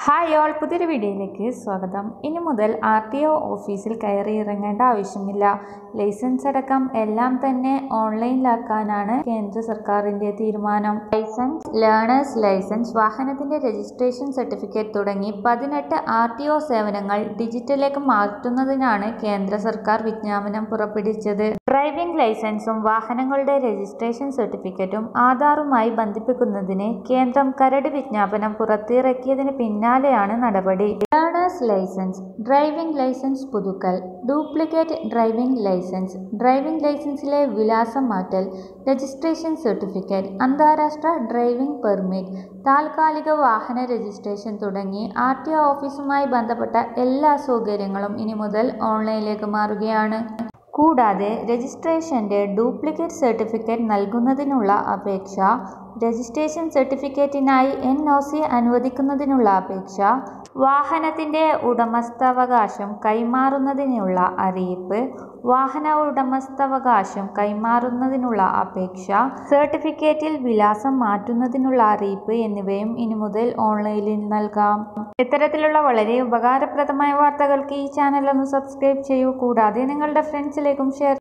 hi all പുതിയൊരു വീഡിയോയിലേക്ക് സ്വാഗതം ഇനി മുതൽ ആർ ടി ഒ ഓഫീസിൽ കയറി ഇറങ്ങേണ്ട ആവശ്യമില്ല ലൈസൻസ് അടക്കം എല്ലാം തന്നെ ഓൺലൈനിലാക്കാനാണ് കേന്ദ്ര സർക്കാരിൻ്റെ തീരുമാനം ലൈസൻസ് ലേണേഴ്സ് ലൈസൻസ് വാഹനത്തിൻ്റെ രജിസ്ട്രേഷൻ സർട്ടിഫിക്കറ്റ് തുടങ്ങി പതിനെട്ട് ആർ ടി ഒ സേവനങ്ങൾ ഡിജിറ്റലിലേക്ക് മാറ്റുന്നതിനാണ് കേന്ദ്ര സർക്കാർ വിജ്ഞാപനം പുറപ്പെടുവിച്ചത് ഡ്രൈവിംഗ് ലൈസൻസും വാഹനങ്ങളുടെ രജിസ്ട്രേഷൻ സർട്ടിഫിക്കറ്റും ആധാറുമായി ബന്ധിപ്പിക്കുന്നതിന് കേന്ദ്രം കരട് വിജ്ഞാപനം പുറത്തിറക്കിയതിന് പിന്നാലെയാണ് നടപടി ലേണേഴ്സ് ലൈസൻസ് ഡ്രൈവിംഗ് ലൈസൻസ് പുതുക്കൽ ഡ്യൂപ്ലിക്കേറ്റ് ഡ്രൈവിംഗ് ലൈസൻസ് ഡ്രൈവിംഗ് ലൈസൻസിലെ വിലാസം മാറ്റൽ രജിസ്ട്രേഷൻ സർട്ടിഫിക്കറ്റ് അന്താരാഷ്ട്ര ഡ്രൈവിംഗ് പെർമിറ്റ് താൽക്കാലിക വാഹന രജിസ്ട്രേഷൻ തുടങ്ങി ആർ ടി ഒ ഓഫീസുമായി ബന്ധപ്പെട്ട എല്ലാ സൗകര്യങ്ങളും ഇനി മുതൽ ഓൺലൈനിലേക്ക് മാറുകയാണ് കൂടാതെ രജിസ്ട്രേഷൻ്റെ ഡ്യൂപ്ലിക്കേറ്റ് സർട്ടിഫിക്കറ്റ് നൽകുന്നതിനുള്ള അപേക്ഷ രജിസ്ട്രേഷൻ സർട്ടിഫിക്കറ്റിനായി എൻ ഒ സി അനുവദിക്കുന്നതിനുള്ള അപേക്ഷ വാഹനത്തിൻ്റെ ഉടമസ്ഥാവകാശം കൈമാറുന്നതിനുള്ള അറിയിപ്പ് വാഹന ഉടമസ്ഥാവകാശം കൈമാറുന്നതിനുള്ള അപേക്ഷ സർട്ടിഫിക്കറ്റിൽ വിലാസം മാറ്റുന്നതിനുള്ള അറിയിപ്പ് എന്നിവയും ഇനി മുതൽ ഓൺലൈനിൽ നൽകാം ഇത്തരത്തിലുള്ള വളരെ ഉപകാരപ്രദമായ വാർത്തകൾക്ക് ഈ ചാനൽ ഒന്ന് സബ്സ്ക്രൈബ് ചെയ്യൂ കൂടാതെ നിങ്ങളുടെ ഫ്രണ്ട്സിലേക്കും ഷെയർ